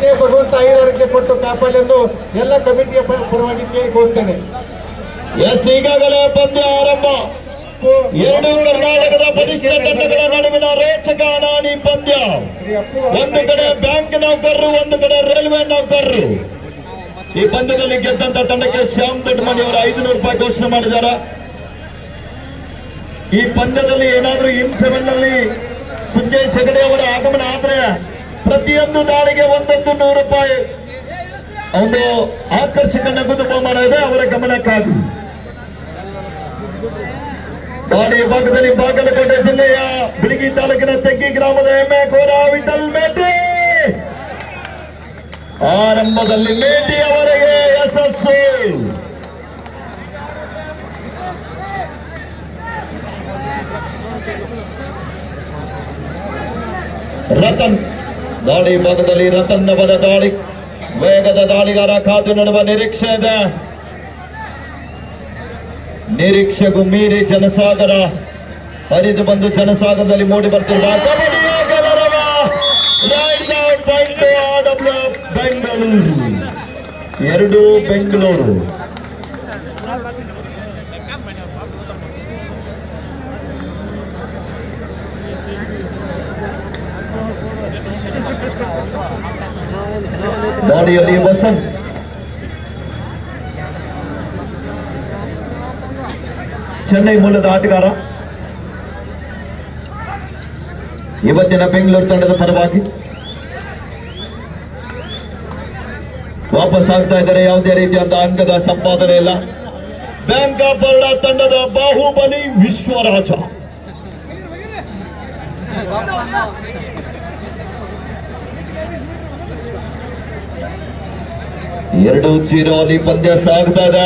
ಅವರಿಗೆ ಭಗವಂತ ಆಯುರಾರೋಗ್ಯ ಕೊಟ್ಟು ಕಾಪಾಡೆಂದು ಎಲ್ಲ ಕಮಿಟಿಯ ಪ- ಪರವಾಗಿ ಕೇಳಿಕೊಳ್ಳುತ್ತೇನೆ ಎಸ್ ಈಗಾಗಲೇ ಪಂದ್ಯ ಆರಂಭ ಎರಡು ಕರ್ನಾಟಕದ ಬಲಿಷ್ಠ ತಂಡಗಳ ನಡುವಿನ ರೋಚಕ ನಾನಿ ಪಂದ್ಯ ಶ್ರೀ ಅಪ್ಪು ಒಂದು ಕಡೆ ಬ್ಯಾಂಕ್ ನೌಕರರು ಒಂದು ಕಡೆ ರೈಲ್ವೆ ನೌಕರರು ಈ ಪಂದ್ಯದಲ್ಲಿ ಗೆದ್ದಂತ ತಂಡಕ್ಕೆ ಶ್ಯಾಮ್ ದೊಡ್ಡಮನಿ ಅವರು ಐದುನೂರು ರೂಪಾಯಿ ಘೋಷಣೆ ಮಾಡಿದ್ದಾರೆ ಈ ಪಂದ್ಯದಲ್ಲಿ ಏನಾದ್ರೂ ಇನ್ ಸೆವೆನ್ ನಲ್ಲಿ ಸುಜಯ್ ಹೆಗಡೆ ಅವರ ಆಗಮನ ಆದ್ರೆ ಪ್ರತಿಯೊಂದು ದಾಳಿಗೆ ಒಂದೊಂದು ನೂರು ರೂಪಾಯಿ ಒಂದು ಆಕರ್ಷಕ ನಗದು ಬಹುಮಾನ ಇದೆ ಅವರ ಗಮನಕ್ಕಾಗಿ ದಾಳಿ ಭಾಗದಲ್ಲಿ ಬಾಗಲಕೋಟೆ ಜಿಲ್ಲೆಯ ಬಿಳಿಗಿ ತಾಲೂಕಿನ ತೆಗ್ಗಿ ಗ್ರಾಮದ ಎಮ್ಮೆ ಗೋರ ವಿಠಲ್ ಮೇಟಿ ಆರಂಭದಲ್ಲಿ ಮೇಟಿ ಅವರಿಗೆ ಯಶಸ್ಸು ರತನ್ ದಾಳಿ ಭಾಗದಲ್ಲಿ ರತನ್ ಅವರ ದಾಳಿ ವೇಗದ ದಾಳಿಗಾರ ಕಾದು ನೋಡುವ ನಿರೀಕ್ಷೆ ಇದೆ ನಿರೀಕ್ಷೆಗೂ ಮೀರಿ ಜನಸಾಗರ ಹರಿದು ಬಂದು ಜನಸಾಗರದಲ್ಲಿ ಮೂಡಿ ಬರ್ತಿರುವ ಕಬಡ್ಡಿಯ ಗೆಲುವ ರೈಟ್ ಔಟ್ ಪಾಯಿಂಟ್ ಆಡಬ್ಲ್ಯೂ ಬೆಂಗಳೂರು ಎರಡು ಬೆಂಗಳೂರು ದಾಳಿಯಲ್ಲಿ ವಸಂತ್ ಚೆನ್ನೈ ಮೂಲದ ಆಟಗಾರ ಇವತ್ತಿನ ಬೆಂಗಳೂರು ತಂಡದ ಪರವಾಗಿ ವಾಪಸ್ ಆಗ್ತಾ ಇದ್ದಾರೆ ಯಾವುದೇ ರೀತಿಯಾದ ಅಂಕದ ಸಂಪಾದನೆ ಇಲ್ಲ ಬ್ಯಾಂಕ್ ಆಫ್ ಬರೋಡಾ ತಂಡದ ಬಾಹುಬಲಿ ವಿಶ್ವರಾಜ ಎರಡು ಜೀರೋ ಅಲ್ಲಿ ಪಂದ್ಯ ಸಾಗ್ತಾ ಇದೆ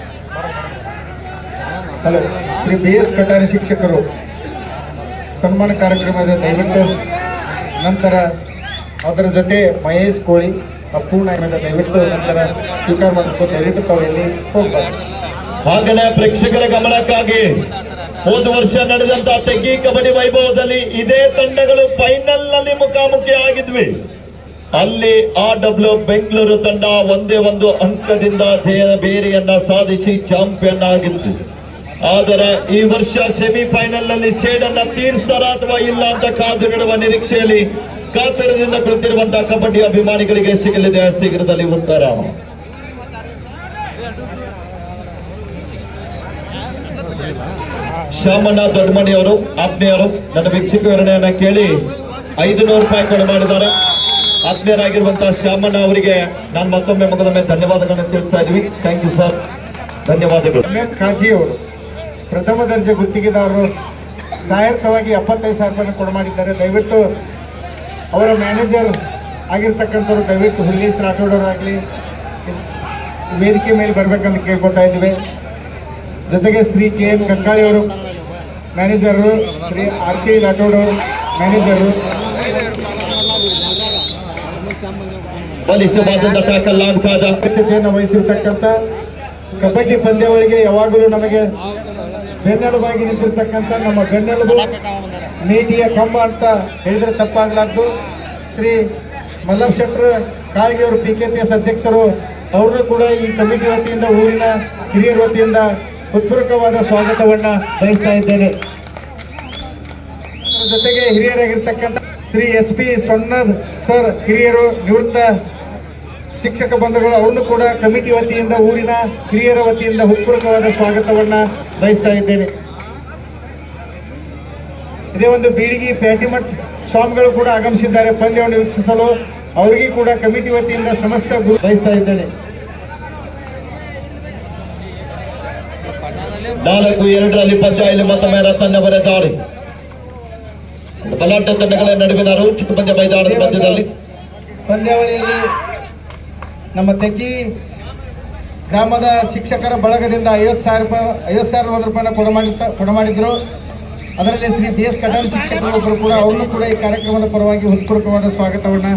hello Shri B S Katari ಶಿಕ್ಷಕರು ಸನ್ಮಾನ ಕಾರ್ಯಕ್ರಮದ ದಯವಿಟ್ಟು ನಂತರ ಅದರ ಜೊತೆ ಮಹೇಶ್ ಕೋಳಿ ಅಪ್ಪು ನಾಯಕದ ದಯವಿಟ್ಟು ನಂತರ ಸ್ವೀಕಾರ ಮಾಡಬೇಕು ದಯವಿಟ್ಟು ತಾವು ಎಲ್ಲಿ ಹೋಗ್ಬಾರ್ದು ಹಾಗೆಯೇ ಪ್ರೇಕ್ಷಕರ ಗಮನಕ್ಕಾಗಿ ಹೋದ ವರ್ಷ ನಡೆದಂತ ತೆಗ್ಗಿ ಕಬಡ್ಡಿ ವೈಭವದಲ್ಲಿ ಇದೇ ತಂಡಗಳು ಫೈನಲ್ ನಲ್ಲಿ ಮುಖಾಮುಖಿ ಆಗಿದ್ವಿ ಅಲ್ಲಿ ಆ ಡಬ್ಲ್ಯೂ ಬೆಂಗಳೂರು ತಂಡ ಒಂದೇ ಒಂದು ಅಂಕದಿಂದ ಜಯದ ಬೇರೆಯನ್ನ ಸಾಧಿಸಿ ಚಾಂಪಿಯನ್ ಆಗಿತ್ತು ಆದರೆ ಈ ವರ್ಷ ಸೆಮಿಫೈನಲ್ ನಲ್ಲಿ ಸೇಡನ್ನ ತೀರಿಸ್ತಾರ ಅಥವಾ ಇಲ್ಲ ಅಂತ ಕಾದು ನೀಡುವ ನಿರೀಕ್ಷೆಯಲ್ಲಿ ಕಾತರದಿಂದ ಕುಳಿತಿರುವಂತಹ ಕಬಡ್ಡಿ ಅಭಿಮಾನಿಗಳಿಗೆ ಸಿಗಲಿದೆ ಶೀಘ್ರದಲ್ಲಿ ಉತ್ತರ ಶಾಮಣ್ಣ ದೊಡ್ಡಮಣಿ ಅವರು ಆತ್ಮೀಯರು ನನ್ನ ವೀಕ್ಷಕ ವಿವರಣೆಯನ್ನ ಕೇಳಿ ಐದು ನೂರು ರೂಪಾಯಿ ಕೊಡು ಮಾಡಿದ್ದಾರೆ ಆತ್ಮೀಯರಾಗಿರುವಂತಹ ಶಾಮಣ್ಣ ಅವರಿಗೆ ನಾನು ಮತ್ತೊಮ್ಮೆ ಮಗದೊಮ್ಮೆ ಧನ್ಯವಾದಗಳನ್ನು ತಿಳಿಸ್ತಾ ಇದೀವಿ ಥ್ಯಾಂಕ್ ಯು ಸರ್ ಧನ್ಯವಾದಗಳು ರಮೇಶ್ ಕಾಜಿ ಅವರು ಪ್ರಥಮ ದರ್ಜೆ ಗುತ್ತಿಗೆದಾರರು ಸಹಾಯಕವಾಗಿ ಎಪ್ಪತ್ತೈದು ಸಾವಿರ ರೂಪಾಯಿ ಕೊಡು ಮಾಡಿದ್ದಾರೆ ದಯವಿಟ್ಟು ಅವರ ಮ್ಯಾನೇಜರ್ ಆಗಿರ್ತಕ್ಕಂಥವ್ರು ದಯವಿಟ್ಟು ಹುಲ್ಲೀಸ್ ರಾಠೋಡವರಾಗಲಿ ವೇದಿಕೆ ಮೇಲೆ ಬರ್ಬೇಕಂತ ಕೇಳ್ಕೊತಾ ಇದ್ದೀವಿ ಜೊತೆಗೆ ಶ್ರೀ ಕೆ ಎನ್ ಕಂಕಾಳಿ ಅವರು manager Shri R K Rathod ಅವರು ಮ್ಯಾನೇಜರು ಬಲಿಷ್ಠವಾದಂತ ಟ್ಯಾಕಲ್ ಆಗ್ತಾ ಇದೆ ಅಧ್ಯಕ್ಷತೆಯನ್ನು ವಹಿಸಿರ್ತಕ್ಕಂಥ ಕಬಡ್ಡಿ ಪಂದ್ಯಾವಳಿಗೆ ಯಾವಾಗಲೂ ನಮಗೆ ಬೆನ್ನೆಲುಬಾಗಿ ನಿಂತಿರ್ತಕ್ಕಂಥ ನಮ್ಮ ಬೆನ್ನೆಲುಬು ನೀತಿಯ ಕಂಬ ಅಂತ ಹೇಳಿದ್ರೆ ತಪ್ಪಾಗಲಾರ್ದು ಶ್ರೀ ಮಲ್ಲಪ್ಪ ಶೆಟ್ರ್ ಕಾಳ್ಗಿ ಅವರು ಪಿ ಕೆ ಪಿ ಎಸ್ ಅಧ್ಯಕ್ಷರು ಅವ್ರನ್ನೂ ಕೂಡ ಈ ಕಮಿಟಿ ವತಿಯಿಂದ ಊರಿನ ಹಿರಿಯರ ವತಿಯಿಂದ ಹೃತ್ಪೂರ್ವಕವಾದ ಸ್ವಾಗತವನ್ನ ಬಯಸ್ತಾ ಇದ್ದೇನೆ ಅದರ ಜೊತೆಗೆ ಹಿರಿಯರಾಗಿರ್ತಕ್ಕಂಥ Shri H P Sonnad sir ಹಿರಿಯರು ನಿವೃತ್ತ ಶಿಕ್ಷಕ ಬಂಧುಗಳು ಅವ್ರನ್ನು ಕೂಡ ಕಮಿಟಿ ವತಿಯಿಂದ ಊರಿನ ಹಿರಿಯರ ವತಿಯಿಂದ ಹೃತ್ಪೂರ್ವಕವಾದ ಸ್ವಾಗತವನ್ನ ಬಯಸ್ತಾ ಇದ್ದೇನೆ ಇದೇ ಒಂದು ಬೀಳಿಗಿ ಪ್ಯಾಟಿಮಠ್ ಸ್ವಾಮಿಗಳು ಕೂಡ ಆಗಮಿಸಿದ್ದಾರೆ ಪಂದ್ಯವನ್ನು ವೀಕ್ಷಿಸಲು ಅವರಿಗೂ ಕೂಡ ಕಮಿಟಿ ವತಿಯಿಂದ ಸಮಸ್ತ ಗುರು ಬಯಸ್ತಾ ಇದ್ದೇನೆ ನಾಲ್ಕು ಎರಡರಲ್ಲಿ ಪಂದ್ಯ ಇಲ್ಲಿ ಮತ್ತೊಮ್ಮೆ ರತನ್ನವರ ದಾಳಿ ಬಲಾಢ್ಯ ತಂಡಗಳ ನಡುವಿನ ರೋಚಕ ಪಂದ್ಯ ಮೈದಾನದ ಮಧ್ಯದಲ್ಲಿ ಪಂದ್ಯಾವಳಿಯಲ್ಲಿ ನಮ್ಮ ತೆಗ್ಗಿ ಗ್ರಾಮದ ಶಿಕ್ಷಕರ ಬಳಗದಿಂದ ಐವತ್ತು ಸಾವಿರ ರೂಪಾಯಿ ಐವತ್ತು ಸಾವಿರದ ಒಂದು ರೂಪಾಯಿನ ಕೊಡ ಮಾಡಿ ಕೊಡ ಮಾಡಿದ್ರು ಅದರಲ್ಲಿ ಶ್ರೀ ಬಿ ಎಸ್ ಕಟಾಣಿ ಶಿಕ್ಷಕರೊಬ್ಬರು ಕೂಡ ಅವ್ರನ್ನೂ ಕೂಡ ಈ ಕಾರ್ಯಕ್ರಮದ ಪರವಾಗಿ ಹೃತ್ಪೂರ್ವಕವಾದ ಸ್ವಾಗತವನ್ನ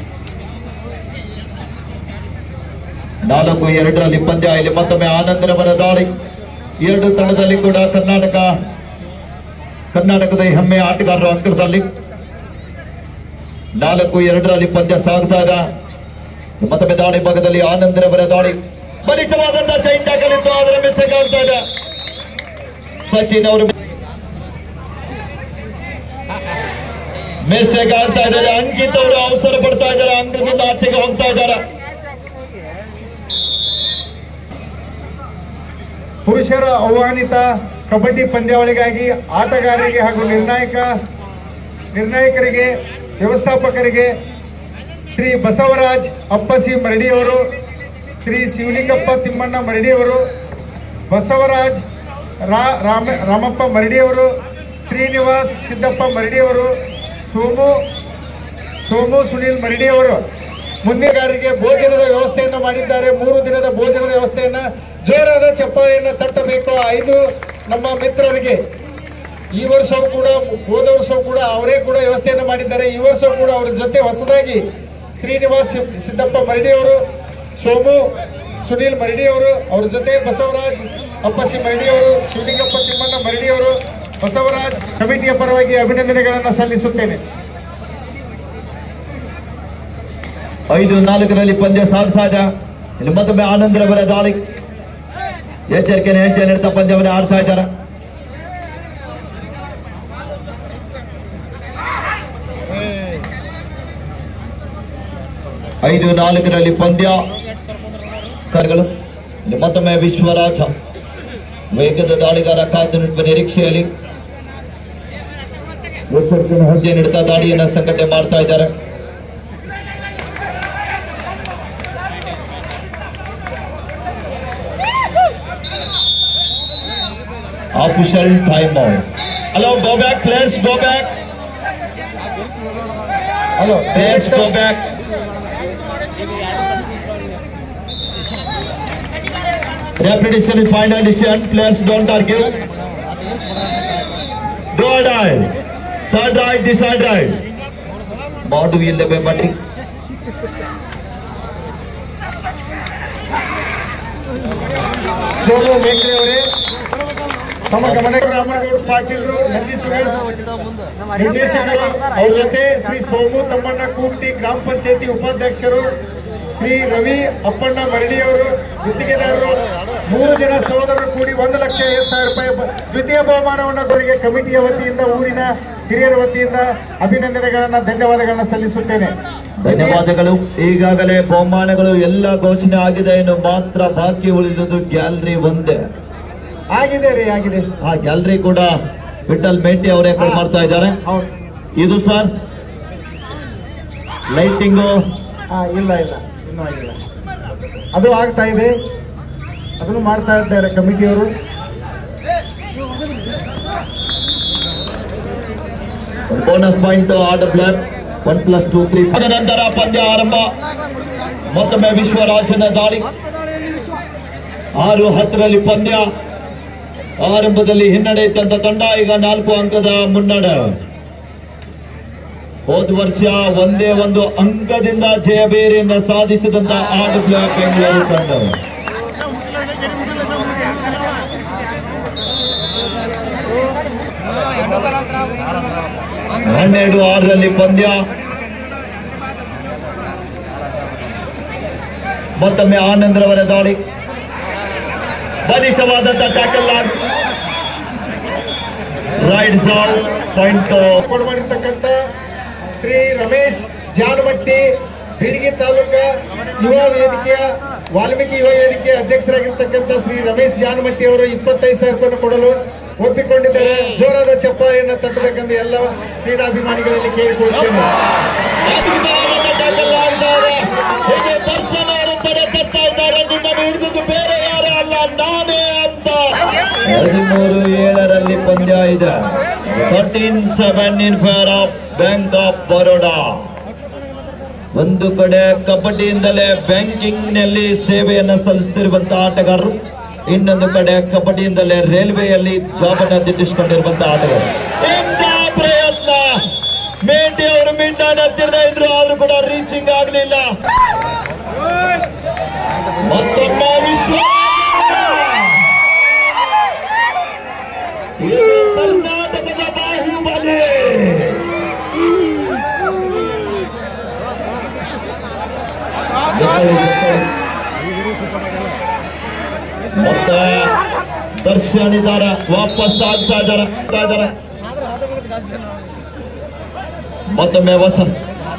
ನಾಲ್ಕು ಎರಡರಲ್ಲಿ ಪಂದ್ಯ ಇಲ್ಲಿ ಮತ್ತೊಮ್ಮೆ ಆನಂದರವರ ದಾಳಿ ಎರಡು ತಂಡದಲ್ಲಿ ಕೂಡ ಕರ್ನಾಟಕ ಕರ್ನಾಟಕದ ಹೆಮ್ಮೆಯ ಆಟಗಾರರು ಅಂಕಣದಲ್ಲಿ ನಾಲ್ಕು ಎರಡರಲ್ಲಿ ಪಂದ್ಯ ಸಾಗ್ತಾ ಇದೆ ಮತ್ತೊಮ್ಮೆ ದಾಳಿ ಭಾಗದಲ್ಲಿ ಆನಂದರವರ ದಾಳಿ ಬಲಿತವಾದಂತಹ ಚೈನ್ ಟ್ಯಾಕಲ್ ಇತ್ತು ಅದರ ಮಿಸ್ಟೇಕ್ ಆಗ್ತಾ ಇದೆ ಸಚಿನ್ ಅವರು ಮಿಸ್ಟೇಕ್ ಆಗ್ತಾ ಇದ್ದಾರೆ ಅಂಕಿತ್ ಅವರು ಅವಸರ ಪಡ್ತಾ ಇದ್ದಾರೆ ಅಂಗದಿಂದ ಆಚೆಗೆ ಹೋಗ್ತಾ ಇದ್ದಾರೆ ಪುರುಷರ ಆಹ್ವಾನಿತ ಕಬಡ್ಡಿ ಪಂದ್ಯಾವಳಿಗಾಗಿ ಆಟಗಾರರಿಗೆ ಹಾಗೂ ನಿರ್ಣಾಯಕ ನಿರ್ಣಾಯಕರಿಗೆ ವ್ಯವಸ್ಥಾಪಕರಿಗೆ ಶ್ರೀ ಬಸವರಾಜ್ ಅಪ್ಪಸಿ ಮರಡಿಯವರು ಶ್ರೀ ಶಿವಲಿಂಗಪ್ಪ ತಿಮ್ಮಣ್ಣ ಮರಡಿಯವರು ಬಸವರಾಜ್ ರಾ ರಾಮ ರಾಮಪ್ಪ ಮರಡಿಯವರು ಶ್ರೀನಿವಾಸ್ ಸಿದ್ದಪ್ಪ ಮರಡಿಯವರು ಸೋಮು ಸೋಮು ಸುನೀಲ್ ಮರಡಿಯವರು ಮುಂದಿನಗಾರರಿಗೆ ಭೋಜನದ ವ್ಯವಸ್ಥೆಯನ್ನು ಮಾಡಿದ್ದಾರೆ ಮೂರು ದಿನದ ಭೋಜನದ ವ್ಯವಸ್ಥೆಯನ್ನ ಜೋರಾದ ಚಪ್ಪಾಳೆಯನ್ನು ತಟ್ಟಬೇಕು ಐದು ನಮ್ಮ ಮಿತ್ರರಿಗೆ ಈ ವರ್ಷವೂ ಕೂಡ ಹೋದ ವರ್ಷವೂ ಕೂಡ ಅವರೇ ಕೂಡ ವ್ಯವಸ್ಥೆಯನ್ನು ಮಾಡಿದ್ದಾರೆ ಈ ವರ್ಷ ಕೂಡ ಅವರ ಜೊತೆ ಹೊಸದಾಗಿ ಶ್ರೀನಿವಾಸ್ ಸಿ- ಸಿದ್ದಪ್ಪ ಮರಡಿಯವರು ಸೋಮು ಸುನೀಲ್ ಮರಡಿಯವರು ಅವ್ರ ಜೊತೆ ಬಸವರಾಜ್ ಅಪ್ಪಸಿ ಮರಡಿಯವರು ಶಿವಲಿಂಗಪ್ಪ ತಿಮ್ಮಣ್ಣ ಮರಡಿಯವರು ಬಸವರಾಜ್ ಕಮಿಟಿಯ ಪರವಾಗಿ ಅಭಿನಂದನೆಗಳನ್ನು ಸಲ್ಲಿಸುತ್ತೇನೆ ಐದು ನಾಲ್ಕರಲ್ಲಿ ಪಂದ್ಯ ಸಾಗ್ತಾ ಇದೆ ಇಲ್ಲಿ ಮತ್ತೊಮ್ಮೆ ಆನಂದರವರ ದಾಳಿ ಎಚ್ಚರಿಕೆನ ಹೆಜ್ಜೆ ನೀಡ್ತಾ ಪಂದ್ಯವನ್ನು ಆಡ್ತಾ ಇದ್ದಾರೆ ಐದು ನಾಲ್ಕರಲ್ಲಿ ಪಂದ್ಯ ಕಾರ್ಯಗಳು ಇಲ್ಲಿ ಮತ್ತೊಮ್ಮೆ ವಿಶ್ವರಾಜ ವೇಗದ ದಾಳಿಗಾರ ಕಾದು ನಿಂತ ನಿರೀಕ್ಷೆಯಲ್ಲಿ ಎಚ್ಚರಿಕೆನ ಹೆಜ್ಜೆ ನೀಡ್ತಾ ದಾಳಿಯನ್ನ ಸಂಘಟನೆ ಮಾಡ್ತಾ ಇದ್ದಾರೆ official timeout. Hello, go back, players, go back. Hello Players, go back. Repetition is final decision. Players don't argue. Do or die. Third right, decide right. ಬಾಡು ಇಲ್ಲವೇ ಬನ್ನಿ ಸೋಮು ಮೇಕ್ರೆ ಅವರೇ ತಮ್ಮ ಗಮನಕ್ಕೆ ರಾಮನಗೌಡ ಪಾಟೀಲ್ರು ನಂದಿ ಸುರೇಶ್ ನಿರ್ದೇಶಕರು ಅವ್ರ ಜೊತೆ ಶ್ರೀ ಸೋಮು ತಮ್ಮಣ್ಣ ಕೂರ್ತಿ ಗ್ರಾಮ ಪಂಚಾಯತಿ ಉಪಾಧ್ಯಕ್ಷರು ಶ್ರೀ ರವಿ ಅಪ್ಪಣ್ಣ ಮರಡಿಯವರು ಗುತ್ತಿಗೆದಾರರು ಮೂರು ಜನ ಸಹೋದರರು ಕೂಡಿ ಒಂದು ಲಕ್ಷ ಐವತ್ತು ಸಾವಿರ ರೂಪಾಯಿ ಬ- ದ್ವಿತೀಯ ಬಹುಮಾನವನ್ನು ಅವರಿಗೆ ಕಮಿಟಿಯ ವತಿಯಿಂದ ಊರಿನ ಹಿರಿಯರ ವತಿಯಿಂದ ಅಭಿನಂದನೆಗಳನ್ನ ಧನ್ಯವಾದಗಳನ್ನ ಸಲ್ಲಿಸುತ್ತೇನೆ ಧನ್ಯವಾದಗಳು ಈಗಾಗಲೇ ಬಹುಮಾನಗಳು ಎಲ್ಲ ಘೋಷಣೆ ಆಗಿದೆ ಇನ್ನು ಮಾತ್ರ ಬಾಕಿ ಉಳಿದುದು ಗ್ಯಾಲರಿ ಒಂದೇ ಆಗಿದೆ ರೀ ಆಗಿದೆ ಆ ಗ್ಯಾಲರಿ ಕೂಡ ವಿಠಲ್ ಮೇಟಿ ಅವರೇ ಕೊಡ್ ಮಾಡ್ತಾ ಇದ್ದಾರೆ ಹೌದು ಇದು ಸರ್ ಲೈಟಿಂಗು ಹಾ ಇಲ್ಲ ಇಲ್ಲ ಇನ್ನೂ ಆಗಿಲ್ಲ ಅದು ಆಗ್ತಾ ಇದೆ ಅದನ್ನು ಮಾಡ್ತಾ ಇದ್ದಾರೆ ಕಮಿಟಿಯವರು bonus point order block one plus two three ನಂತರ ಪಂದ್ಯ ಆರಂಭ ಮತ್ತೊಮ್ಮೆ ವಿಶ್ವರಾಜನ ದಾಳಿ ಆರು ಹತ್ತರಲ್ಲಿ ಪಂದ್ಯ ಆರಂಭದಲ್ಲಿ ಹಿನ್ನಡೆ ಇದ್ದಂತ ತಂಡ ಈಗ ನಾಲ್ಕು ಅಂಕದ ಮುನ್ನಡೆ ಹೋದ ವರ್ಷ ಒಂದೇ ಒಂದು ಅಂಕದಿಂದ ಜಯಬೇರಿಯನ್ನು ಸಾಧಿಸಿದಂತ ಆಡು ಬ್ಲಾಕ್ ಬೆಂಗಳೂರು ತಂಡ ಹನ್ನೆರಡು ಆರರಲ್ಲಿ ಪಂದ್ಯ ಮತ್ತೊಮ್ಮೆ ಆನಂದ್ರವರ ದಾಳಿ ಬಲಿಷ್ಠವಾದಂತ ಟ್ಯಾಕಲ್ ರೈಡ್ ಸಾಲ್ ಪಾಯಿಂಟ್ ಏರ್ಪಾಡು ಮಾಡಿರ್ತಕ್ಕಂಥ ಶ್ರೀ ರಮೇಶ್ ಜಾನಮಟ್ಟಿ ಬಿಳಿಗಿ ತಾಲೂಕಾ ಯುವ ವೇದಿಕೆಯ ವಾಲ್ಮೀಕಿ ಯುವ ವೇದಿಕೆಯ ಅಧ್ಯಕ್ಷರಾಗಿರ್ತಕ್ಕಂಥ ಶ್ರೀ ರಮೇಶ್ ಜಾನಮಟ್ಟಿ ಅವರು ಇಪ್ಪತ್ತೈದು ಸಾವಿರ ರೂಪಾಯಿ ಕೊಡಲು ಒಪ್ಪಿಕೊಂಡಿದ್ದಾರೆ ಜೋರಾದ ಚಪ್ಪಾಳೆಯನ್ನು ತಟ್ಟಬೇಕೆಂದು ಎಲ್ಲ ಕ್ರೀಡಾಭಿಮಾನಿಗಳಲ್ಲಿ ಕೇಳಿಕೊಳ್ಳುತ್ತೇನೆ ಅದ್ಭುತವಾದ ಟ್ಯಾಕಲ್ ಆಗಿದ್ದಾರೆ ಹೀಗೆ ದರ್ಶನ ಅವರು ತಡೆ ತರ್ತಾ ಇದ್ದಾರೆ ನಿನ್ನನ್ನು ಹಿಡಿದು ಬೇರೆ ಯಾರೇ ಅಲ್ಲ ನಾನೇ ಅಂತ ಹದಿಮೂರು ಏಳರಲ್ಲಿ ಪಂದ್ಯ ಇದೆ thirteen seven in favour of bank of Baroda ಒಂದು ಕಡೆ ಕಬಡ್ಡಿಯಿಂದಲೇ ಬ್ಯಾಂಕಿಂಗ್ ನಲ್ಲಿ ಸೇವೆಯನ್ನ ಸಲ್ಲಿಸುತ್ತಿರುವಂತಹ ಆಟಗಾರರು ಇನ್ನೊಂದು ಕಡೆ ಕಬಡ್ಡಿಯಿಂದಲೇ ರೈಲ್ವೆಯಲ್ಲಿ ಜಾಬ್ ಅನ್ನ ದಿಟ್ಟಿಸಿಕೊಂಡಿರುವಂತಹ ಆಟಗಾರರು ಎಂತ ಪ್ರಯತ್ನ ಮೇಟಿ ಅವರು ಮಿಂಡಾನ ಹತ್ತಿರ ಇದ್ರು ಆದ್ರೂ ಕೂಡ ರೀಚಿಂಗ್ ಆಗಲಿಲ್ಲ ಮತ್ತೊಮ್ಮೆ ವಿಶ್ವ ಇದು ಕರ್ನಾಟಕದ ಬಾಹುಬಲಿ ಜೊತೆಲಿ ಜೊತೆಲಿ. ಮತ್ತೆ ದರ್ಶನ್ ಇದಾರ ವಾಪಸ್ ಆಗ್ತಾ ಇದಾರ ಆಗ್ತಾ ಇದಾರ ಮತ್ತೊಮ್ಮೆ ವಸಂತ್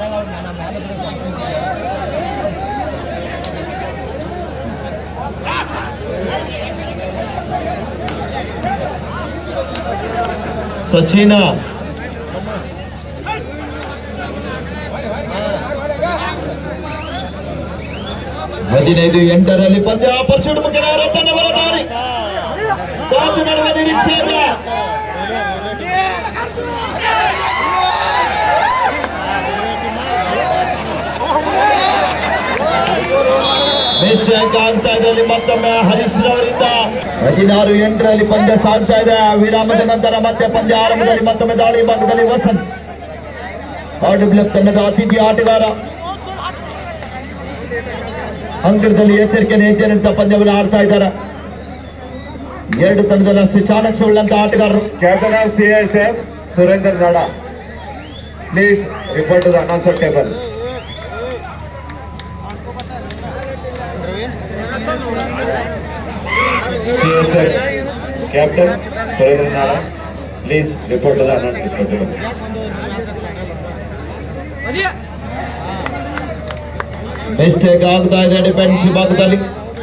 ಸಚಿನ ಹದಿನೈದು ಎಂಟರಲ್ಲಿ ಪಂದ್ಯ ಪರ್ಸುಡ್ ಮುಖ್ಯನ ರತನವರ ದಾಳಿ ಕಾದು ನಡುವೆ ನಿರೀಕ್ಷೆ ಇಲ್ಲ. ಮಿಸ್ಟೇಕ್ ಆಗ್ತಾ ಇದರಲ್ಲಿ ಮತ್ತೊಮ್ಮೆ ಹರೀಶ್ ರವರಿಂದ ಹದಿನಾರು ಎಂಟರಲ್ಲಿ ಪಂದ್ಯ ಸಾಗ್ತಾ ಇದೆ ವಿರಾಮದ ನಂತರ ಮತ್ತೆ ಪಂದ್ಯ ಆರಂಭದಲ್ಲಿ ಮತ್ತೊಮ್ಮೆ ದಾಳಿ ಭಾಗದಲ್ಲಿ ವಸಂತ್ ಆರ್ಡಬ್ಲ್ಯೂ ತಂಡದ ಅತಿಥಿ ಆಟಗಾರ ಅಂಕಣದಲ್ಲಿ ಎಚ್ಚರಿಕೆ ಹೆಜ್ಜೆ ನಿಂತ ಪಂದ್ಯವನ್ನು ಆಡ್ತಾ ಇದ್ದಾರೆ ಎರಡು ತಂಡದಲ್ಲಿ ಅಷ್ಟು ಚಾಣಕ್ಯ ಉಳ್ಳಂತ ಆಟಗಾರರು Captain of CSF, Surendra Nada. Please report to the announcer table. CSF, Captain Surendra Nada. Please report to the announcer table. Mistake ಆಗ್ತಾ ಇದೆ ಡಿಫೆನ್ಸ್ ಭಾಗದಲ್ಲಿ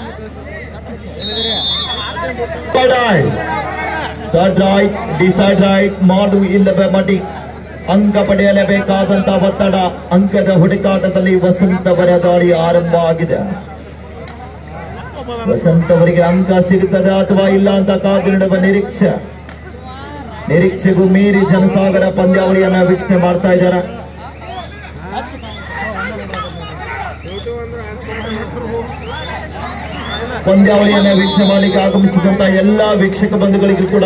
ಥರ್ಡ್ ರೈಟ್ ಡಿಸೈಡ್ ರೈಟ್ ಮಾಡು ಇಲ್ಲವೇ ಮಡಿ ಅಂಕ ಪಡೆಯಲೇಬೇಕಾದಂತ ಒತ್ತಡ ಅಂಕದ ಹುಡುಕಾಟದಲ್ಲಿ ವಸಂತ ಅವರ ದಾಳಿ ಆರಂಭ ಆಗಿದೆ ವಸಂತ ಅವರಿಗೆ ಅಂಕ ಸಿಗುತ್ತದೆ ಅಥವಾ ಇಲ್ಲ ಅಂತ ಕಾದು ನೀಡುವ ನಿರೀಕ್ಷೆ ನಿರೀಕ್ಷೆಗೂ ಮೀರಿ ಜನಸಾಗರ ಪಂದ್ಯಾವಳಿಯನ್ನ ವೀಕ್ಷಣೆ ಮಾಡ್ತಾ ಇದ್ದಾರೆ ಪಂದ್ಯಾವಳಿಯನ್ನ ವೀಕ್ಷಣೆ ಮಾಡಲಿಕ್ಕೆ ಆಗಮಿಸಿದಂತ ಎಲ್ಲಾ ವೀಕ್ಷಕ ಬಂಧುಗಳಿಗೂ ಕೂಡ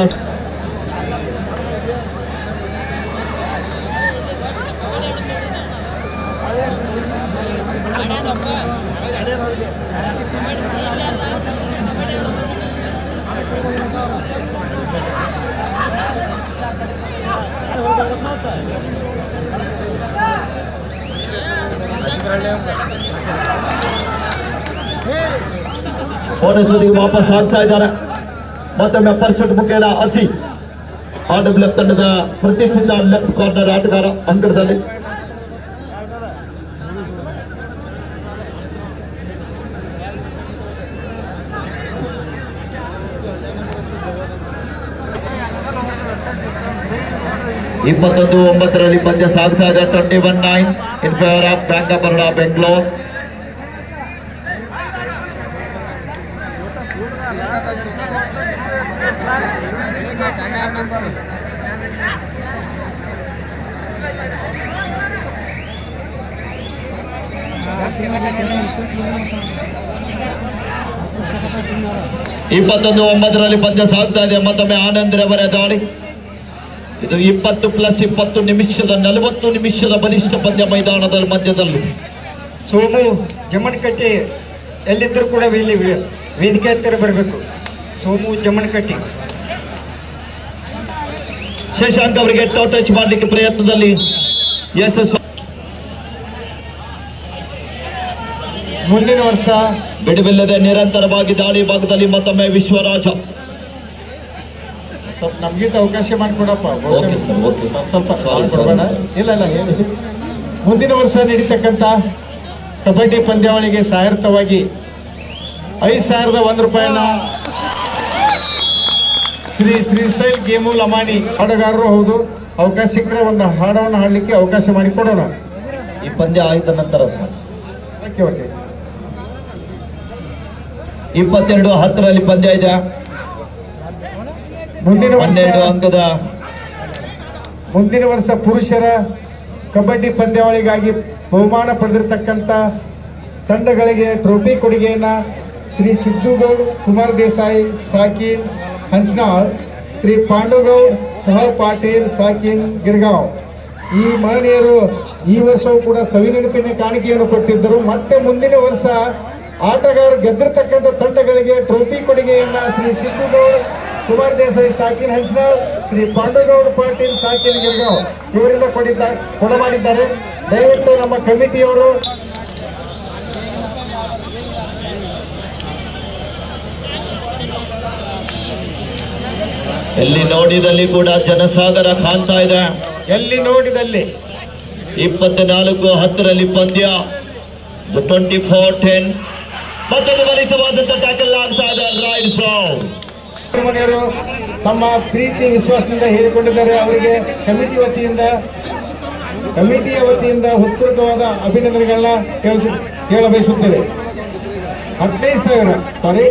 ಪೊಲೀಸರಿಗೆ ವಾಪಸ್ ಆಗ್ತಾ ಇದ್ದಾರೆ ಮತ್ತೊಮ್ಮೆ ಪರ್ಸೆಂಟ್ ಮುಖೇನ ಅಚಿ ಆಡಬ್ಲ್ಯೂ ತಂಡದ ಪ್ರತಿಷ್ಠಿತ ಲೆಫ್ಟ್ ಕಾರ್ನರ್ ಆಟಗಾರ ಅಂಕಣದಲ್ಲಿ ಇಪ್ಪತ್ತೊಂದು ಒಂಬತ್ತರಲ್ಲಿ ಪಂದ್ಯ ಸಾಗ್ತಾ ಇದೆ twenty one nine in favour of bank of Baroda Bengaluru ಇಪ್ಪತ್ತೊಂದು ಒಂಬತ್ತರಲ್ಲಿ ಪಂದ್ಯ ಸಾಗ್ತಾ ಇದೆ ಮತ್ತೊಮ್ಮೆ ಆನಂದ್ ರವರ ದಾಳಿ ಇದು ಇಪ್ಪತ್ತು ಪ್ಲಸ್ ಇಪ್ಪತ್ತು ನಿಮಿಷದ ನಲವತ್ತು ನಿಮಿಷದ ಬಲಿಷ್ಠ ಪಂದ್ಯ ಮೈದಾನದ ಮಧ್ಯದಲ್ಲಿ ಸೋಮು ಜಮನ್ಕಟ್ಟಿ ಎಲ್ಲಿದ್ದರೂ ಕೂಡ ಇಲ್ಲಿ ವೆ- ವೇದಿಕೆ ಹತ್ತಿರ ಬರಬೇಕು ಸೋಮು ಜಮನ್ಕಟ್ಟಿ ಶಶಾಂಕ್ ಅವರಿಗೆ ಟೋ ಟಚ್ ಮಾಡಲಿಕ್ಕೆ ಪ್ರಯತ್ನದಲ್ಲಿ ಯಶಸ್ಸು ಮುಂದಿನ ವರ್ಷ ಬಿಡುವಿಲ್ಲದೆ ನಿರಂತರವಾಗಿ ದಾಳಿ ಭಾಗದಲ್ಲಿ ಮತ್ತೊಮ್ಮೆ ವಿಶ್ವರಾಜ ಸ್ವಲ್ಪ ನಮ್ಗಿಂತ ಅವಕಾಶ ಮಾಡಿಕೊಡಪ್ಪ ಬಹುಶಃ Okay, sir, okay. ಸ್ವಲ್ಪ ಸ್ವಲ್ಪ Sorry, ಮಾಡ್ಕೊಡ್ಬೇಡ. sorry, sir. ಇಲ್ಲ ಇಲ್ಲ ಹೇಳಿ ಮುಂದಿನ ವರ್ಷ ನಡೀತಕ್ಕಂಥ ಕಬಡ್ಡಿ ಪಂದ್ಯಾವಳಿಗೆ ಸಹಾಯರ್ಥವಾಗಿ ಐದು ಸಾವಿರದ ಒಂದು ರೂಪಾಯಿನ ಶ್ರೀ ಶ್ರೀಶೈಲ್ ಗೇಮು ಲಮಾಣಿ ಹಾಡುಗಾರರು ಹೌದು ಅವಕಾಶ ಸಿಕ್ಕರೆ ಒಂದು ಹಾಡವನ್ನು ಹಾಡಲಿಕ್ಕೆ ಅವಕಾಶ ಮಾಡಿಕೊಡೋಣ ಈ ಪಂದ್ಯ ಆಯ್ತ ನಂತರ ಸರ್ ಓಕೆ ಓಕೆ ಇಪ್ಪತ್ತೆರಡು ಹತ್ತರಲ್ಲಿ ಪಂದ್ಯ ಇದೆ ಮುಂದಿನ ವರ್ಷ ಹನ್ನೆರಡು ಅಂಕದ ಮುಂದಿನ ವರ್ಷ ಪುರುಷರ ಕಬಡ್ಡಿ ಪಂದ್ಯಾವಳಿಗಾಗಿ ಬಹುಮಾನ ಪಡೆದಿರತಕ್ಕಂಥ ತಂಡಗಳಿಗೆ ಟ್ರೋಫಿ ಕೊಡುಗೆಯನ್ನ ಶ್ರೀ ಸಿದ್ದುಗೌಡ್ ಕುಮಾರ್ ದೇಸಾಯಿ ಸಾಕಿನ್ ಹಂಚನಾಳ್ ಶ್ರೀ ಪಾಂಡುಗೌಡ್ ಕಹ ಪಾಟೀಲ್ ಸಾಕಿನ್ ಗಿರ್ಗಾಂವ್ ಈ ಮಹನೀಯರು ಈ ವರ್ಷವೂ ಕೂಡ ಸವಿನೆನಪಿನ ಕಾಣಿಕೆಯನ್ನು ಕೊಟ್ಟಿದ್ದರು ಮತ್ತೆ ಮುಂದಿನ ವರ್ಷ ಆಟಗಾರರು ಗೆದ್ದಿರ್ತಕ್ಕಂಥ ತಂಡಗಳಿಗೆ ಟ್ರೋಫಿ ಕೊಡುಗೆಯನ್ನ ಶ್ರೀ ಸಿದ್ದುಗೌಡ್ ಕುಮಾರ್ ದೇಸಾಯಿ ಸಾಕಿನ್ ಹಂಚನಾಳ್ ಶ್ರೀ ಪಾಂಡುಗೌಡ್ ಪಾಟೀಲ್ ಸಾಕಿನ್ ಗಿರ್ಗಾಂವ್ ಇವರಿಂದ ಕೊಡಿದ್ದಾರೆ ಕೊಡ ಮಾಡಿದ್ದಾರೆ ದಯವಿಟ್ಟು ನಮ್ಮ ಕಮಿಟಿಯವರು ಎಲ್ಲಿ ನೋಡಿದಲ್ಲಿ ಕೂಡ ಜನಸಾಗರ ಕಾಣ್ತಾ ಇದೆ ಎಲ್ಲಿ ನೋಡಿದಲ್ಲಿ ಇಪ್ಪತ್ನಾಲ್ಕು ಹತ್ತರಲ್ಲಿ ಪಂದ್ಯ ಟ್ವೆಂಟಿ ಫೋರ್ ಟೆನ್ ಮತ್ತೊಂದು ಬಲಿಷ್ಠವಾದಂತ ಟ್ಯಾಕಲ್ ಆಗ್ತಾ ಇದೆ ರೈಡ್ ಸಾಂಗ್ ಮನೆಯವರು ತಮ್ಮ ಪ್ರೀತಿ ವಿಶ್ವಾಸದಿಂದ ಹೇಳಿಕೊಂಡಿದ್ದಾರೆ ಅವರಿಗೆ ಕಮಿಟಿ ವತಿಯಿಂದ ಕಮಿಟಿಯ ವತಿಯಿಂದ ಹೃತ್ಪೂರ್ವಕವಾದ ಅಭಿನಂದನೆಗಳನ್ನ ತಿಳಿಸಿ ಹೇಳ ಬಯಸುತ್ತೇವೆ ಹದಿನೈದು ಸಾವಿರ ಸಾರಿ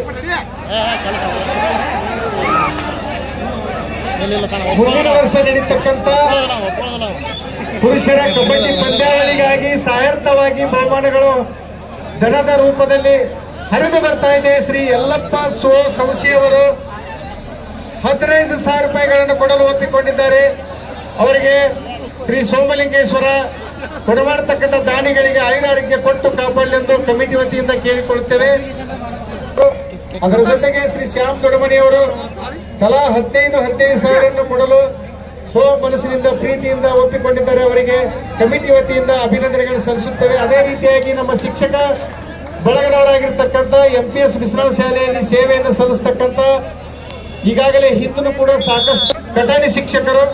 ಮುಂದಿನ ವರ್ಷ ನಡೀತಕ್ಕಂತ ಪುರುಷರ ಕಬಡ್ಡಿ ಪಂದ್ಯಾವಳಿಗಾಗಿ ಸಾಯರ್ಥವಾಗಿ ಬಹುಮಾನಗಳು ಧನದ ರೂಪದಲ್ಲಿ ಹರಿದು ಬರ್ತಾ ಇದೆ ಶ್ರೀ ಯಲ್ಲಪ್ಪ ಸೋ ಸಂಶಿಯವರು ಹದಿನೈದು ಸಾವಿರ ರೂಪಾಯಿಗಳನ್ನು ಕೊಡಲು ಒಪ್ಪಿಕೊಂಡಿದ್ದಾರೆ ಅವರಿಗೆ ಶ್ರೀ ಸೋಮಲಿಂಗೇಶ್ವರ ಕೊಡಮಾಡತಕ್ಕಂಥ ದಾನಿಗಳಿಗೆ ಆಯುರಾರೋಗ್ಯ ಕೊಟ್ಟು ಕಾಪಾಡಲೆಂದು ಕಮಿಟಿ ವತಿಯಿಂದ ಕೇಳಿಕೊಳ್ಳುತ್ತೇವೆ ಅದರ ಜೊತೆಗೆ ಶ್ರೀ ಶ್ಯಾಮ್ ದೊಡಮಣಿಯವರು ತಲಾ ಹದಿನೈದು ಹದಿನೈದು ಸಾವಿರವನ್ನು ಕೊಡಲು ಸೋ ಮನಸ್ಸಿನಿಂದ ಪ್ರೀತಿಯಿಂದ ಒಪ್ಪಿಕೊಂಡಿದ್ದಾರೆ ಅವರಿಗೆ ಕಮಿಟಿ ವತಿಯಿಂದ ಅಭಿನಂದನೆಗಳನ್ನು ಸಲ್ಲಿಸುತ್ತೇವೆ ಅದೇ ರೀತಿಯಾಗಿ ನಮ್ಮ ಶಿಕ್ಷಕ ಬಳಗದವರಾಗಿರ್ತಕ್ಕಂಥ ಎಂ ಪಿ ಎಸ್ ಬಿಸ್ನಾಳ್ ಶಾಲೆಯಲ್ಲಿ ಸೇವೆಯನ್ನು ಸಲ್ಲಿಸ್ತಕ್ಕಂಥ ಈಗಾಗಲೇ ಹಿಂದೂ ಕೂಡ ಸಾಕಷ್ಟು ಕಟಾಣಿ ಶಿಕ್ಷಕರು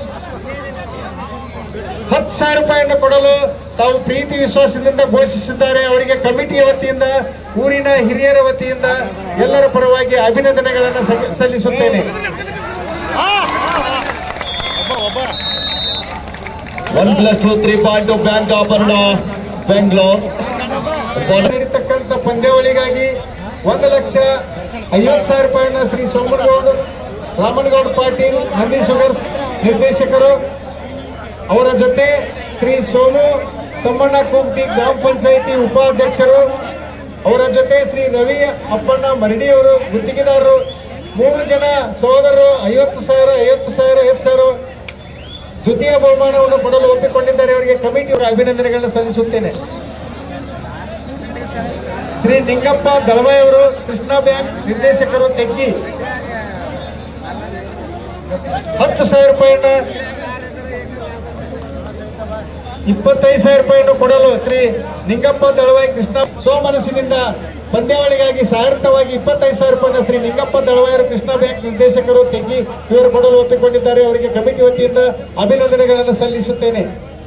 ಹತ್ತು ಸಾವಿರ ರೂಪಾಯಿಯನ್ನು ಕೊಡಲು ತಾವು ಪ್ರೀತಿ ವಿಶ್ವಾಸದಿಂದ ಘೋಷಿಸಿದ್ದಾರೆ ಅವರಿಗೆ ಕಮಿಟಿಯ ವತಿಯಿಂದ ಊರಿನ ಹಿರಿಯರ ವತಿಯಿಂದ ಎಲ್ಲರ ಪರವಾಗಿ ಅಭಿನಂದನೆಗಳನ್ನು ಸಲ್- ಸಲ್ಲಿಸುತ್ತೇನೆ one plus two three point bank ಆಭರಣ ಬೆಂಗಳೂರು ನಡೀತಕ್ಕಂಥ ಪಂದ್ಯಾವಳಿಗಾಗಿ ಒಂದು ಲಕ್ಷ ಐವತ್ತು ಸಾವಿರ ರೂಪಾಯಿನ ಶ್ರೀ ಸೋಮನಗೌಡ ರಾಮನಗೌಡ ಪಾಟೀಲ್ ನಂದಿ ಶುಗರ್ಸ್ ನಿರ್ದೇಶಕರು ಅವರ ಜೊತೆ ಶ್ರೀ ಸೋಮು ತಮ್ಮಣ್ಣ ಕುಮಟಿ ಗ್ರಾಮ ಪಂಚಾಯಿತಿ ಉಪಾಧ್ಯಕ್ಷರು ಅವರ ಜೊತೆ ಶ್ರೀ ರವಿ ಅಪ್ಪಣ್ಣ ಮರಡಿಯವರು ಗುತ್ತಿಗೆದಾರರು ಮೂರು ಜನ ಸಹೋದರರು ಐವತ್ತು ಸಾವಿರ ಐವತ್ತು ಸಾವಿರ ಐವತ್ತು ಸಾವಿರ ದ್ವಿತೀಯ ಬಹುಮಾನವನ್ನು ಕೊಡಲು ಒಪ್ಪಿಕೊಂಡಿದ್ದಾರೆ ಅವರಿಗೆ ಕಮಿಟಿ ಅಭಿನಂದನೆಗಳನ್ನು ಸಲ್ಲಿಸುತ್ತೇನೆ ಶ್ರೀ ನಿಂಗಪ್ಪ ದಳವಾಯಿ ಅವರು ಕೃಷ್ಣ ಬ್ಯಾಂಕ್ ನಿರ್ದೇಶಕರು ತೆಗ್ಗಿ ಹತ್ತು ಸಾವಿರ ರೂಪಾಯಿಯನ್ನ ಇಪ್ಪತ್ತೈದು ಸಾವಿರ ರೂಪಾಯಿಯನ್ನು ಕೊಡಲು ಶ್ರೀ ನಿಂಗಪ್ಪ ದಳವಾಯಿ ಕೃಷ್ಣ ಸೋಮನಸ್ಸಿನಿಂದ ಪಂದ್ಯಾವಳಿಗಾಗಿ ಸಾರ್ಥವಾಗಿ ಇಪ್ಪತ್ತೈದು ಸಾವಿರ ರೂಪಾಯಿನ ಶ್ರೀ ನಿಂಗಪ್ಪ ದಳವಾಯರು ಕೃಷ್ಣ ಬ್ಯಾಂಕ್ ನಿರ್ದೇಶಕರು ತೆಗ್ಗಿ ಇವರು ಕೊಡಲು ಒಪ್ಪಿಕೊಂಡಿದ್ದಾರೆ ಅವರಿಗೆ ಕಮಿಟಿ ವತಿಯಿಂದ ಅಭಿನಂದನೆಗಳನ್ನು ಸಲ್ಲಿಸುತ್ತೇನೆ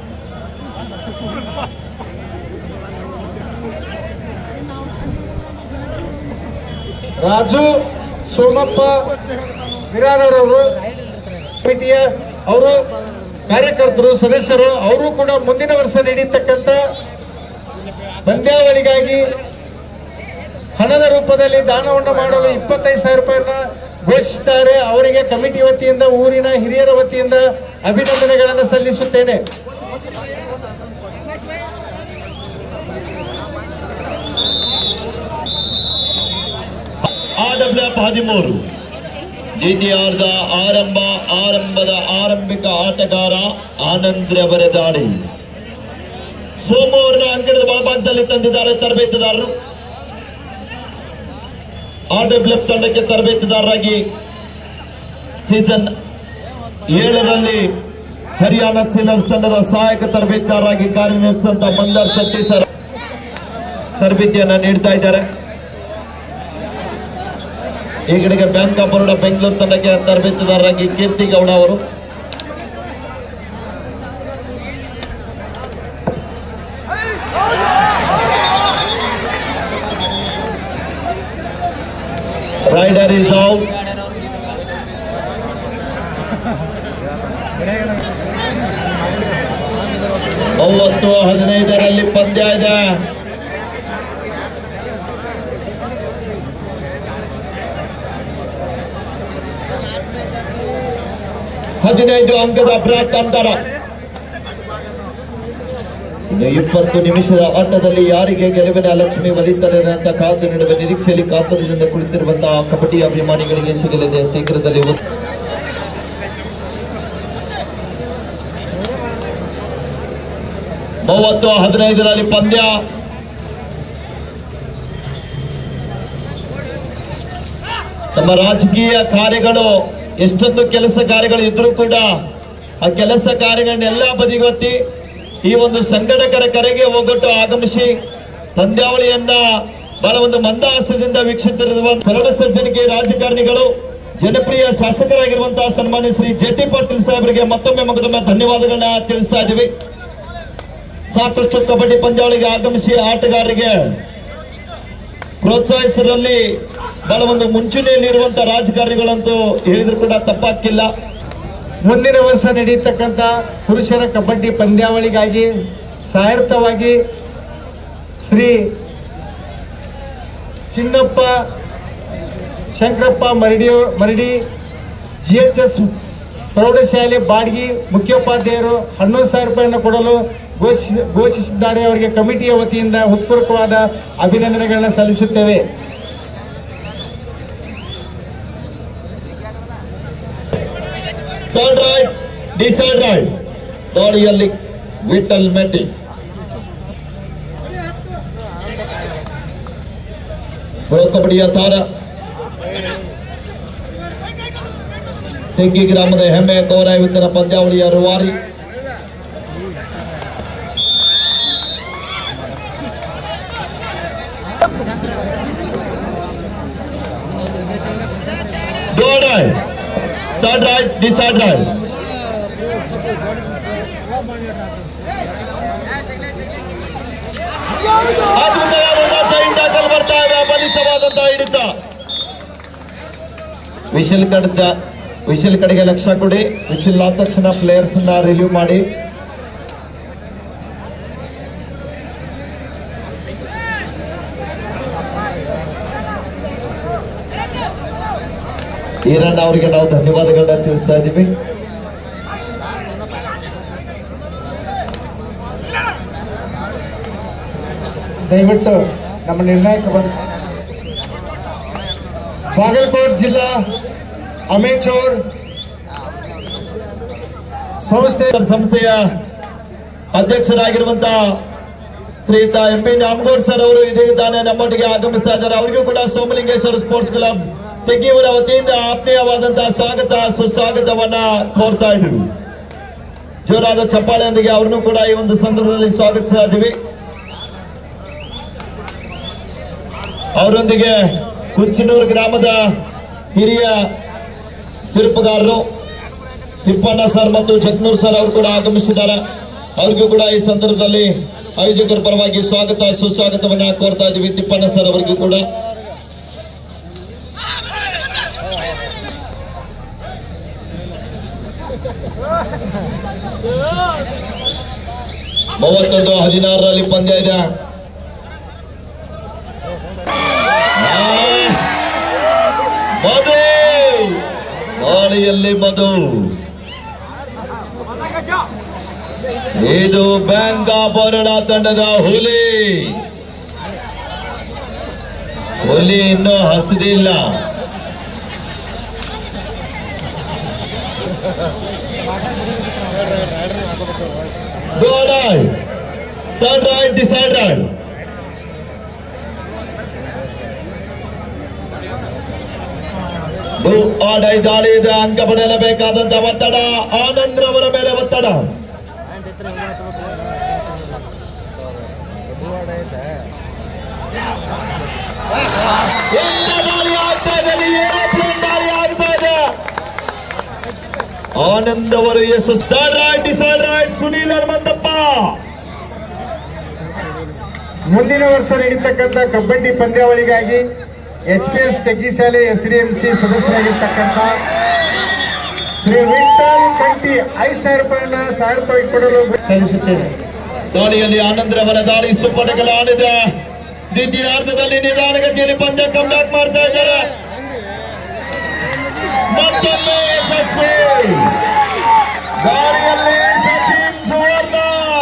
ರಾಜು ಸೋಮಪ್ಪ ಬಿರಾದರ್ ಅವರು ಕಮಿಟಿಯ ಅವರು ಕಾರ್ಯಕರ್ತರು ಸದಸ್ಯರು ಅವರು ಕೂಡ ಮುಂದಿನ ವರ್ಷ ನಡೀತಕ್ಕಂಥ ಪಂದ್ಯಾವಳಿಗಾಗಿ ಹಣದ ರೂಪದಲ್ಲಿ ದಾನವನ್ನು ಮಾಡಲು ಇಪ್ಪತ್ತೈದು ಸಾವಿರ ರೂಪಾಯಿಯನ್ನ ಘೋಷಿಸಿದ್ದಾರೆ ಅವರಿಗೆ ಕಮಿಟಿ ವತಿಯಿಂದ ಊರಿನ ಹಿರಿಯರ ವತಿಯಿಂದ ಅಭಿನಂದನೆಗಳನ್ನು ಸಲ್ಲಿಸುತ್ತೇನೆ ಆಡಬ್ಲ್ಯೂಎಫ್ ಹದಿಮೂರು ದ್ವಿತೀಯಾರ್ಧ ಆರಂಭ ಆರಂಭದ ಆರಂಭಿಕ ಆಟಗಾರ ಆನಂದ್ ರವರ ದಾಳಿ ಸೋಮವಾರದ ಅಂಕಣದ ಒಳಭಾಗದಲ್ಲಿ ತಂದಿದ್ದಾರೆ ತರಬೇತುದಾರರು ಆರ್ಡಬ್ಲ್ಯೂಎಫ್ ತಂಡಕ್ಕೆ ತರಬೇತುದಾರರಾಗಿ ಸೀಸನ್ ಏಳರಲ್ಲಿ ಹರಿಯಾಣ ಸೀಲರ್ಸ್ ತಂಡದ ಸಹಾಯಕ ತರಬೇತುದಾರರಾಗಿ ಕಾರ್ಯನಿರ್ವಹಿಸಿದಂತ ಮಂದಾರ್ ಶೆಟ್ಟಿ ಸರ್ ತರಬೇತಿಯನ್ನ ನೀಡ್ತಾ ಇದ್ದಾರೆ ಈ ಕಡೆಗೆ ಬ್ಯಾಂಕ್ ಆಫ್ ಬರೋಡ ಬೆಂಗಳೂರು ತಂಡಕ್ಕೆ ತರಬೇತುದಾರರಾಗಿ ಕೀರ್ತಿ ಗೌಡ ಅವರು ರೈಡರ್ ಇಸ್ ಔಟ್ ಮೂವತ್ತು ಹದಿನೈದರಲ್ಲಿ ಪಂದ್ಯ ಇದೆ ಹದಿನೈದು ಅಂಕದ ಅಪರಾಧ ಅಂತರ ಇನ್ನು ಇಪ್ಪತ್ತು ನಿಮಿಷದ ಆಟದಲ್ಲಿ ಯಾರಿಗೆ ಗೆಲುವಿನ ಲಕ್ಷ್ಮಿ ಒಲಿತಾರೆ ಅಂತ ಕಾದು ನೀಡುವ ನಿರೀಕ್ಷೆಯಲ್ಲಿ ಕಾತುರದಿಂದ ಕುಳಿತಿರುವಂತಹ ಕಬಡ್ಡಿ ಅಭಿಮಾನಿಗಳಿಗೆ ಸಿಗಲಿದೆ ಶೀಘ್ರದಲ್ಲಿ ಒತ್ತು- ಮೂವತ್ತು ಹದಿನೈದರಲ್ಲಿ ಪಂದ್ಯ ತಮ್ಮ ರಾಜಕೀಯ ಕಾರ್ಯಗಳು ಎಷ್ಟೊಂದು ಕೆಲಸ ಕಾರ್ಯಗಳು ಇದ್ರೂ ಕೂಡ ಆ ಕೆಲಸ ಕಾರ್ಯಗಳನ್ನೆಲ್ಲ ಬದಿಗೊತ್ತಿ ಈ ಒಂದು ಸಂಘಟಕರ ಕರೆಗೆ ಒಗ್ಗಟ್ಟು ಆಗಮಿಸಿ ಪಂದ್ಯಾವಳಿಯನ್ನ ಬಹಳ ಒಂದು ಮಂದಹಾಸದಿಂದ ವೀಕ್ಷಿಸಿರುವ ಸರಳ ಸಜ್ಜನಿಕೆ ರಾಜಕಾರಣಿಗಳು ಜನಪ್ರಿಯ ಶಾಸಕರಾಗಿರುವಂತಹ ಸನ್ಮಾನ್ಯ ಶ್ರೀ ಜೆ ಟಿ ಪಾಟೀಲ್ ಸಾಹೇಬರಿಗೆ ಮತ್ತೊಮ್ಮೆ ಮಗದೊಮ್ಮೆ ಧನ್ಯವಾದಗಳನ್ನ ತಿಳಿಸ್ತಾ ಇದ್ದೀವಿ ಸಾಕಷ್ಟು ಕಬಡ್ಡಿ ಪಂದ್ಯಾವಳಿಗೆ ಆಗಮಿಸಿ ಆಟಗಾರರಿಗೆ ಪ್ರೋತ್ಸಾಹಿಸರಲ್ಲಿ ಬಹಳ ಒಂದು ಮುಂಚೂಣಿಯಲ್ಲಿರುವಂತಹ ರಾಜಕಾರಣಿಗಳಂತೂ ಹೇಳಿದ್ರು ಕೂಡ ತಪ್ಪಾಕಿಲ್ಲ ಮುಂದಿನ ವರ್ಷ ನಡೆಯತಕ್ಕಂಥ ಪುರುಷರ ಕಬಡ್ಡಿ ಪಂದ್ಯಾವಳಿಗಾಗಿ ಸಹಾಯರ್ಥವಾಗಿ Shri Chinnappa Shankarappa Maradi Maradi G H S ಪ್ರೌಢಶಾಲೆ ಬಾಡ್ಗಿ ಮುಖ್ಯೋಪಾಧ್ಯಾಯರು ಹನ್ನೊಂದು ಸಾವಿರ ರೂಪಾಯಿಯನ್ನು ಕೊಡಲು ಘೋಷಿ ಘೋಷಿಸಿದ್ದಾರೆ ಅವರಿಗೆ ಕಮಿಟಿಯ ವತಿಯಿಂದ ಹೃತ್ಪೂರ್ವಕವಾದ ಅಭಿನಂದನೆಗಳನ್ನು ಸಲ್ಲಿಸುತ್ತೇವೆ ಥರ್ಡ್ ರೈಟ್ ಡಿಸೈಡ್ ರೈಟ್ ದಾಳಿಯಲ್ಲಿ ವಿಠಲ್ ಮೆಟ್ಟಿ ಪ್ರೊ ಕಬಡ್ಡಿಯ ತಾರ ತೆಗ್ಗಿ ಗ್ರಾಮದ ಹೆಮ್ಮೆಯ ಗೌರವಿತರ ಪಂದ್ಯಾವಳಿಯ ರೂವಾರಿ Third right, third right, decide right. ಅದ್ಭುತವಾದಂತಹ ಚೈನ್ ಟಾಕಲ್ ಬರ್ತಾ ಇದೆ ಬಲಿಷ್ಠವಾದಂತಹ ಹಿಡಿತ ವಿಶಲ್ ಕಡೆದ ವಿಶಲ್ ಕಡೆಗೆ ಲಕ್ಷ್ಯ ಕೊಡಿ ವಿಶಲ್ ಆದ ತಕ್ಷಣ ಪ್ಲೇಯರ್ಸ್ ನ ರಿಲೀವ್ ಮಾಡಿ ಈರಣ್ಣ ಅವರಿಗೆ ನಾವು ಧನ್ಯವಾದಗಳನ್ನ ತಿಳಿಸ್ತಾ ಇದ್ದೀವಿ ದಯವಿಟ್ಟು ನಮ್ಮ ನಿರ್ಣಾಯಕ ಬಂದ ಬಾಗಲಕೋಟ್ ಜಿಲ್ಲಾ ಅಮೇಚೂರ್ ಸಂಸ್ಥೆ ಸಂಸ್ಥೆಯ ಅಧ್ಯಕ್ಷರಾಗಿರುವಂತಹ ಶ್ರೀಯುತ ಎಂ ಪಿ ನಾಮಗೌಡ್ ಸರ್ ಅವರು ಇದೀಗ ತಾನೇ ನಮ್ಮೊಟ್ಟಿಗೆ ಆಗಮಿಸ್ತಾ ಇದ್ದಾರೆ ಅವರಿಗೂ ಕೂಡ ಸೋಮಲಿಂಗೇಶ್ವರ ಸ್ಪೋರ್ಟ್ಸ್ ಕ್ಲಬ್ ತೆಗ್ಗಿಯವರ ವತಿಯಿಂದ ಆತ್ಮೀಯವಾದಂತಹ ಸ್ವಾಗತ ಸುಸ್ವಾಗತವನ್ನ ಕೋರ್ತಾ ಇದ್ದೀವಿ ಜೋರಾದ ಚಪ್ಪಾಳೆಯೊಂದಿಗೆ ಅವ್ರನ್ನೂ ಕೂಡ ಈ ಒಂದು ಸಂದರ್ಭದಲ್ಲಿ ಸ್ವಾಗತಿಸ್ತಾ ಇದ್ದೀವಿ ಅವರೊಂದಿಗೆ ಕುಂಚಿನೂರು ಗ್ರಾಮದ ಹಿರಿಯ ತಿರುಪುಗಾರರು ತಿಪ್ಪಣ್ಣ ಸರ್ ಮತ್ತು ಜಗ್ನೂರ್ ಸರ್ ಅವರು ಕೂಡ ಆಗಮಿಸಿದ್ದಾರೆ ಅವ್ರಿಗೂ ಕೂಡ ಈ ಸಂದರ್ಭದಲ್ಲಿ ಆಯೋಜಕರ ಪರವಾಗಿ ಸ್ವಾಗತ ಸುಸ್ವಾಗತವನ್ನ ಕೋರ್ತಾ ಇದ್ದೀವಿ ತಿಪ್ಪಣ್ಣ ಸರ್ ಅವರಿಗೂ ಕೂಡ ಮೂವತ್ತೊಂದು ಹದಿನಾರರಲ್ಲಿ ಪಂದ್ಯ ಇದೆ ಆ, ಮಧು ಗಾಳಿಯಲ್ಲಿ ಮಧು ಇದು ಬ್ಯಾಂಕಾಪರಣ ತಂಡದ ಹುಲಿ ಹುಲಿ ಇನ್ನೂ ಹಸಿದಿಲ್ಲ Go right. Third right, decide right. ಭೂ ಆಡೈ ದಾಳಿ ಇದೆ ಅಂಕ ಪಡೆಯಲೇಬೇಕಾದಂತ ಒತ್ತಡ ಆನಂದ್ರವರ ಮೇಲೆ ಒತ್ತಡ ಎಂತ ದಾಳಿ ಆಗ್ತಾ ಇದೆ ಅಲ್ಲಿ ಏರೋಪ್ಲೇನ್ ದಾಳಿ ಆಗ್ತಾ ಇದೆ ಆನಂದ್ ಅವರು ಎಷ್ಟು star right decide right Sunil Hanumanthappa ಮುಂದಿನ ವರ್ಷ ನಡೀತಕ್ಕಂಥ ಕಬಡ್ಡಿ ಪಂದ್ಯಾವಳಿಗಾಗಿ ಎಚ್ ಪಿ ಎಸ್ ತೆಗ್ಗಿ ಶಾಲೆ ಎಸ್ ಡಿ ಎಂ ಸಿ ಸದಸ್ಯರಾಗಿರ್ತಕ್ಕಂಥ ಶ್ರೀ ವಿಠಲ್ ಕಂಟಿ ಐದು ಸಾವಿರ ರೂಪಾಯಿನ ಸಾವಿರ ಕೊಡಲು ಸಲ್ಲಿಸುತ್ತೇನೆ ದಾಳಿಯಲ್ಲಿ ಆನಂದ್ರವರ ದಾಳಿ ಸುಪ್ಪಟಗಳ ಆಡಿದೆ ದ್ವಿತೀಯಾರ್ಧದಲ್ಲಿ ನಿಧಾನಗತಿಯಲ್ಲಿ ಪಂದ್ಯ ಕಮ್ಬ್ಯಾಕ್ ಮಾಡ್ತಾ ಇದ್ದಾರೆ ಮತ್ತೊಮ್ಮೆ ಯಶಸ್ವಿ ದಾಳಿಯಲ್ಲಿ ಸಚಿನ್ ಸುವರ್ಣ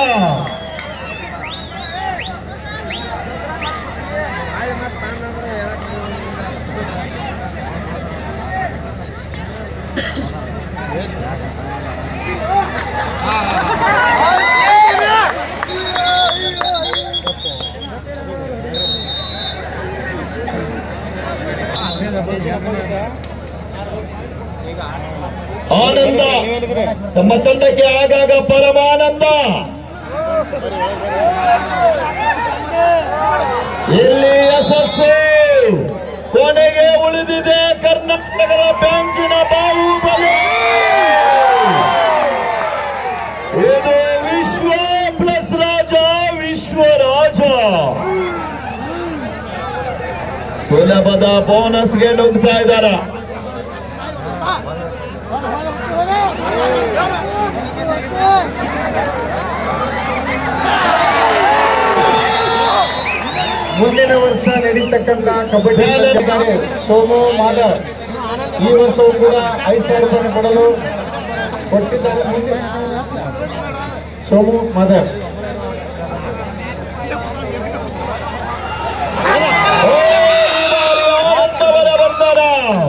ಆನಂದ ತಮ್ಮ ತಂಡಕ್ಕೆ ಆಗಾಗ ಪರಮಾನಂದ ಇಲ್ಲಿ ಯಶಸ್ಸು ಕೊನೆಗೆ ಉಳಿದಿದೆ ಕರ್ನಾಟಕ ನಗರ ಬ್ಯಾಂಕಿನ ಬಾಹುಬಲಿ ಇದು ವಿಶ್ವ ಪ್ಲಸ್ ರಾಜ ವಿಶ್ವ ರಾಜ ಸುಲಭದ ಬೋನಸ್ಗೆ ನುಗ್ತಾ ಇದ್ದಾರ ಮುಂದಿನ ವರ್ಷ ನಡೀತಕ್ಕಂತ ಕಬಡ್ಡಿ ಪಂದ್ಯದಲ್ಲಿ ಸೋಮು ಮಾಧವ್ ಈ ವರ್ಷವೂ ಕೂಡ ಐದು ಸಾವಿರ ರೂಪಾಯಿ ಕೊಡಲು ಕೊಟ್ಟಿದ್ದಾರೆ ಮುಂದೆ ಸೋಮು ಮಾಧವ್ ಓ, ಈ ಬಾರಿ ಆನಂದವರ ಬಂದಾರ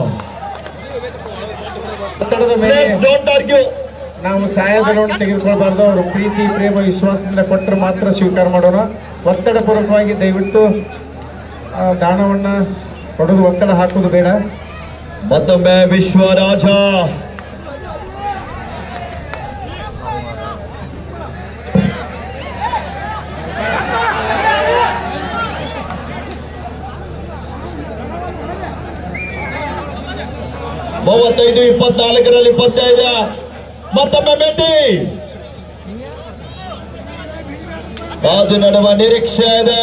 ಒತ್ತಡದ ಮೇಲೆ ಡೋಂಟ್ ಆರ್ಗ್ಯೂ ನಾವು ಸಹಾಯಧನವನ್ನು ತೆಗೆದುಕೊಳ್ಬಾರ್ದು ಅವರು ಪ್ರೀತಿ ಪ್ರೇಮ ವಿಶ್ವಾಸದಿಂದ ಕೊಟ್ಟರೆ ಮಾತ್ರ ಸ್ವೀಕಾರ ಮಾಡೋಣ ಒತ್ತಡ ಪೂರ್ವಕವಾಗಿ ದಯವಿಟ್ಟು ಆ, ದಾನವನ್ನ ಕೊಡೋದು ಒತ್ತಡ ಹಾಕೋದು ಬೇಡ ಮತ್ತೊಮ್ಮೆ ವಿಶ್ವ ರಾಜ ಮೂವತ್ತೈದು ಇಪ್ಪತ್ನಾಲ್ಕರಲ್ಲಿ ಪಂದ್ಯ ಇದೆ ಮತ್ತೊಮ್ಮೆ ಮೇಟಿ ಕಾದು ನಡುವ ನಿರೀಕ್ಷೆ ಇದೆ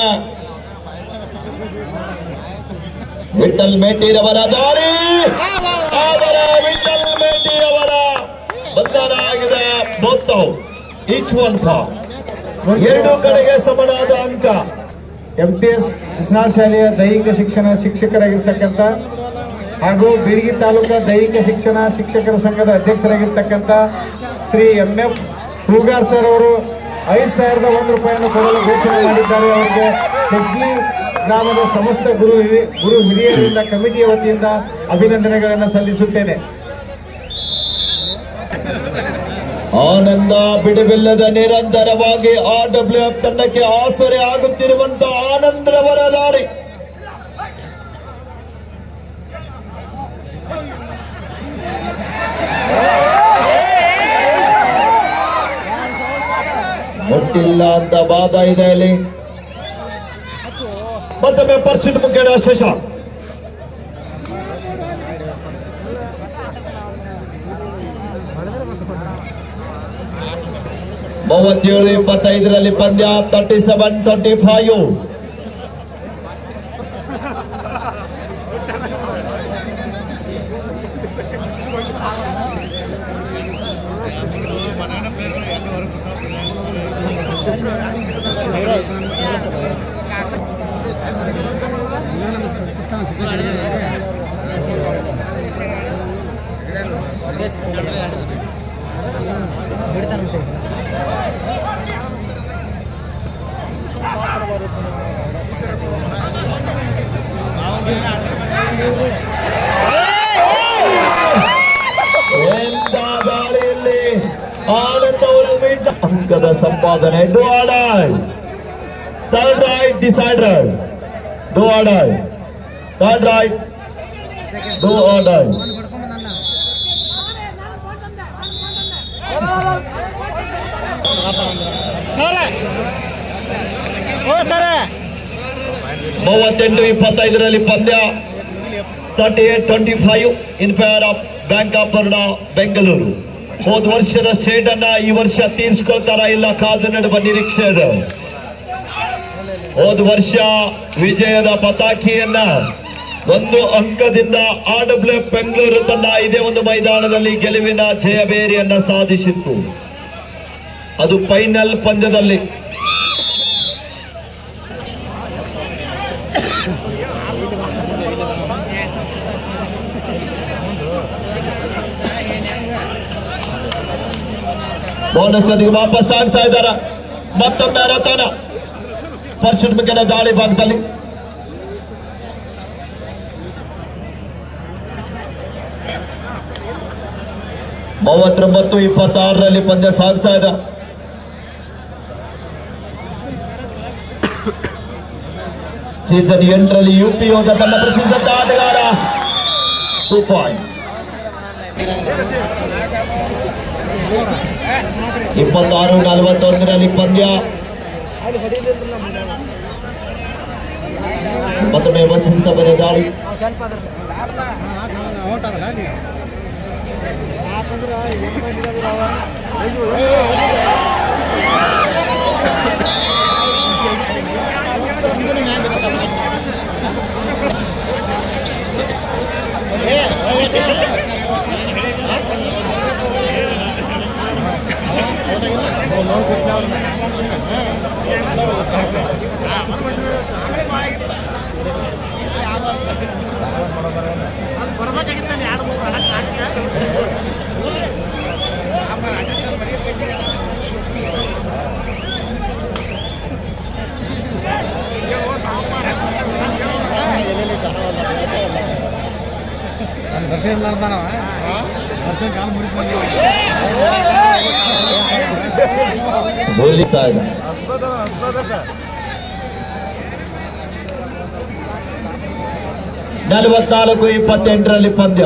ವಿಠಲ್ ಮೇಟಿರವರ ದಾಳಿ ಆದರೆ ವಿಠಲ್ ಮೇಟಿಯವರ ಬಂಧನ ಆಗಿದೆ ಬೋತ್ ಈಚ್ ಒನ್ ಫಾರ್ ಎರಡು ಕಡೆಗೆ ಸಮನಾದ ಅಂಕ ಎಂ ಪಿ ಎಸ್ ಇಸ್ನಾಳ್ ಶಾಲೆಯ ದೈಹಿಕ ಶಿಕ್ಷಣ ಶಿಕ್ಷಕರಾಗಿರ್ತಕ್ಕಂಥ ಹಾಗೂ ಬೀಳಗಿ ತಾಲೂಕಾ ದೈಹಿಕ ಶಿಕ್ಷಣ ಶಿಕ್ಷಕರ ಸಂಘದ ಅಧ್ಯಕ್ಷರಾಗಿರ್ತಕ್ಕಂಥ Shri M F Hoogar sir ಅವರು ಐದು ಸಾವಿರದ ಒಂದು ರೂಪಾಯಿಯನ್ನು ಕೊಡಲು ಘೋಷಣೆ ಮಾಡಿದ್ದಾರೆ ಅವರಿಗೆ ಹೆಗ್ಗಿ ಗ್ರಾಮದ ಸಮಸ್ತ ಗುರು ಹಿರಿ- ಗುರು ಹಿರಿಯರಿಂದ ಕಮಿಟಿಯ ವತಿಯಿಂದ ಅಭಿನಂದನೆಗಳನ್ನು ಸಲ್ಲಿಸುತ್ತೇನೆ ಆನಂದ ಬಿಡುವಿಲ್ಲದ ನಿರಂತರವಾಗಿ ಆರ್ ಡಬ್ಲ್ಯೂ ಎಫ್ ತಂಡಕ್ಕೆ ಆಸರೆ ಆಗುತ್ತಿರುವಂತ ಆನಂದ್ರವರ ದಾಳಿ ಮುಟ್ಟಿಲ್ಲ ಅಂತ ವಾದ ಇದೆ ಇಲ್ಲಿ ಮತ್ತೊಮ್ಮೆ ಪರ್ಸೆಂಟ್ ಮುಖ್ಯ ಶಶಾಂಕ್ ಮೂವತ್ತೇಳು ಇಪ್ಪತ್ತೈದರಲ್ಲಿ ಪಂದ್ಯ ತರ್ಟಿ ಸೆವೆನ್ ಟ್ವೆಂಟಿ ಫೈವ್ ಎಂತ ದಾಳಿಯಲ್ಲಿ ಆನಂದ್ ಅವರು ಮೀಟ ಅಂಕದ ಸಂಪಾದನೆ do or die third right decider do or die third right do or die ಮೂವತ್ತೆಂಟು ಇಪ್ಪತ್ತೈದರಲ್ಲಿ ಪಂದ್ಯ thirty eight twenty five in favour of bank of Baroda Bengaluru ಹೋದ ವರ್ಷದ ಸೇಡನ್ನ ಈ ವರ್ಷ ತೀರಿಸ್ಕೊಳ್ತಾರ ಇಲ್ಲ ಕಾದು ನಡುವ ನಿರೀಕ್ಷೆ ಇದೆ ಹೋದ ವರ್ಷ ವಿಜಯದ ಪತಾಕಿಯನ್ನ ಒಂದು ಅಂಕದಿಂದ ಆರ್ ಡಬ್ಲ್ಯೂ ಎಫ್ ಬೆಂಗಳೂರು ತಂಡ ಇದೇ ಒಂದು ಮೈದಾನದಲ್ಲಿ ಗೆಲುವಿನ ಜಯಬೇರಿಯನ್ನ ಸಾಧಿಸಿತ್ತು ಅದು ಫೈನಲ್ ಪಂದ್ಯದಲ್ಲಿ ಬೋನಸ್ ಅದಿಗೆ ವಾಪಸ್ ಆಗ್ತಾ ಇದ್ದಾರ ಮತ್ತೊಮ್ಮೆ ರತನ ಪರ್ಶುಟ್ ಮಿಕ್ಕನ ದಾಳಿ ಭಾಗದಲ್ಲಿ ಮೂವತ್ತೊಂಬತ್ತು ಇಪ್ಪತ್ತಾರರಲ್ಲಿ ಪಂದ್ಯ ಸಾಗ್ತಾ ಇದೆ ಸೀಸನ್ ಎಂಟರಲ್ಲಿ ಯುಪಿ ಹೋದ ತನ್ನ ಪ್ರಸಿದ್ಧ ಆಟಗಾರ ಟೂ ಪಾಯಿಂಟ್ಸ್ ಇಪ್ಪತ್ತಾರು ನಲವತ್ತೊಂದರಲ್ಲಿ ಪಂದ್ಯ ಮತ್ತೊಮ್ಮೆ ವಸಂತ ಬರೆ ದಾಳಿ ಬೋಲಿತಾ ಇದೆ ನಲವತ್ನಾಲ್ಕು ಇಪ್ಪತ್ತೆಂಟರಲ್ಲಿ ಪಂದ್ಯ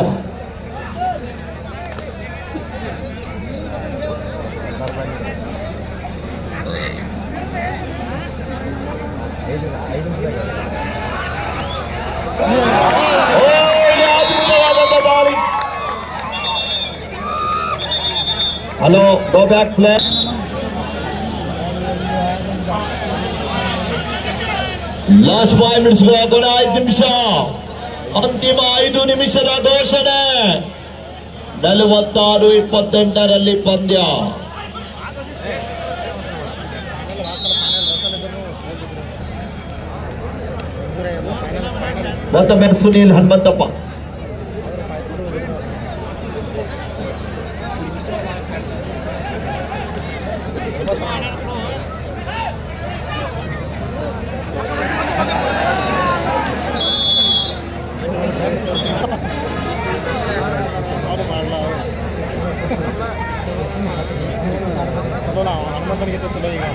ಓ, ಇದು ಅದ್ಭುತವಾದಂಥ ದಾಳಿ hello go back play last five minutes ಕೂಡ ಐದು ನಿಮಿಷ ಅಂತಿಮ ಐದು ನಿಮಿಷದ ಘೋಷಣೆ ನಲವತ್ತಾರು ಇಪ್ಪತ್ತೆಂಟರಲ್ಲಿ ಪಂದ್ಯ ಮತ್ತೊಮ್ಮೆ ಸುನೀಲ್ ಹನುಮಂತಪ್ಪ ಚಲೋ ಹನುಮಂತನಿಗಿಂತ ಚಲೋ ಈಗ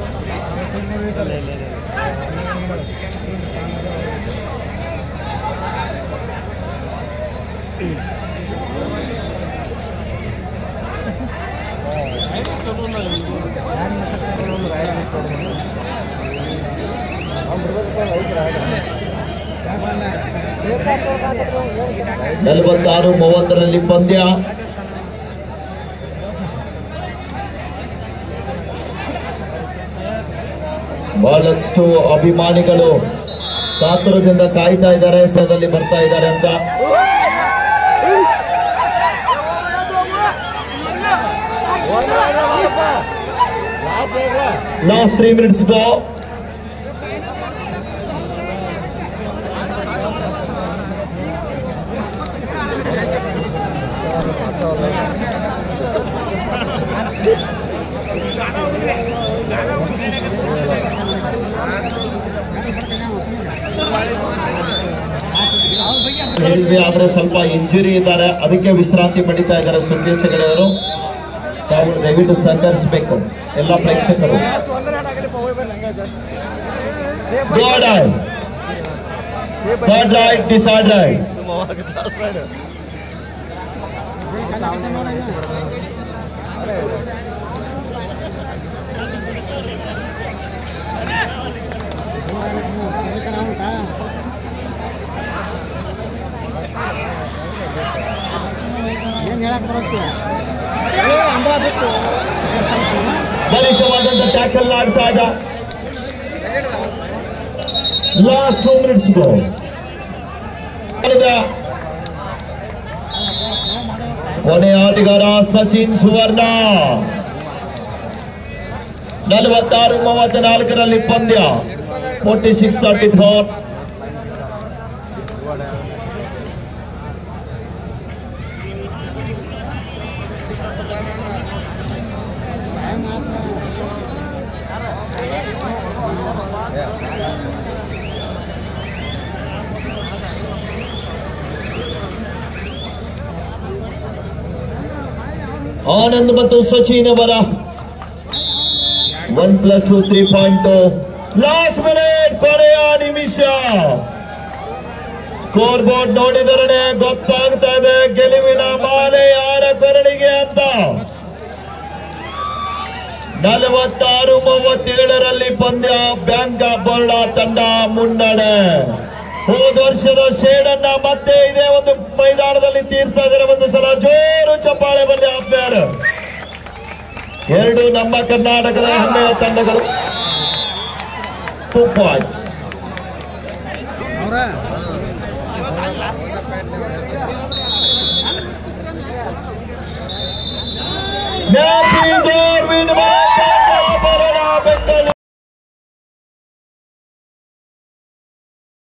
ನಲವತ್ತಾರು ಮೂವತ್ತರಲ್ಲಿ ಪಂದ್ಯ ಬಹಳಷ್ಟು ಅಭಿಮಾನಿಗಳು ಕಾತುರದಿಂದ ಕಾಯ್ತಾ ಇದ್ದಾರೆ ಸದಲ್ಲಿ ಬರ್ತಾ ಇದ್ದಾರೆ ಅಂತ ಲಾಸ್ಟ್ ತ್ರೀ ಮಿನಿಟ್ಸ್ ಗೋ ಹೇಳಿದ್ವಿ ಆದ್ರೆ ಸ್ವಲ್ಪ ಇಂಜುರಿ ಇದ್ದಾರೆ ಅದಕ್ಕೆ ವಿಶ್ರಾಂತಿ ಪಡಿತಾ ಇದ್ದಾರೆ ಸುಖೇಶ್ ಹೆಗಡೆಯವರು ತಾವು ದಯವಿಟ್ಟು ಸಹಕರಿಸಬೇಕು ಎಲ್ಲ ಪ್ರೇಕ್ಷಕರು God eye. God right, decide right. ಬಲಿಷ್ಠವಾದಂತ ಟ್ಯಾಕಲ್ ಆಡ್ತಾ ಇದ್ದ ಲಾಸ್ಟ್ ಟೂ ಮಿನಿಟ್ಸ್ ಕೊನೆ ಆಟಗಾರ ಸಚಿನ್ ಸುವರ್ಣ ನಲವತ್ತಾರು ಮೂವತ್ತ ನಾಲ್ಕರಲ್ಲಿ ಪಂದ್ಯ forty six thirty four Anand ಮತ್ತು ಸಚಿನ್ ಅವರ one plus two three point last minute ಕೊನೆಯ ನಿಮಿಷ ಸ್ಕೋರ್ ಬೋರ್ಡ್ ನೋಡಿದರೆ ಗೊತ್ತಾಗ್ತಾ ಇದೆ ಗೆಲುವಿನ ಮಾಲೆ ಯಾರ ಕೊರಳಿಗೆ ಅಂತ ನಲವತ್ತಾರು ಮೂವತ್ತೇಳರಲ್ಲಿ ಪಂದ್ಯ ಬ್ಯಾಂಕ್ ಆಫ್ ಬರೋಡಾ ತಂಡ ಮುನ್ನಡೆ ಹೋದ ವರ್ಷದ ಶೇಡನ್ನ ಮತ್ತೆ ಇದೇ ಒಂದು ಮೈದಾನದಲ್ಲಿ ತೀರ್ಸ್ತಾ ಇದ್ದಾರೆ ಒಂದು ಸಲ ಜೋರು ಚಪ್ಪಾಳೆ ಬರಲಿ ಆಪ್ಯಾರ ಎರಡು ನಮ್ಮ ಕರ್ನಾಟಕದ ಹೆಮ್ಮೆಯ ತಂಡಗಳು ಟೂ ಪಾಯಿಂಟ್ಸ್ ಮ್ಯಾಚ್ ಈಸ್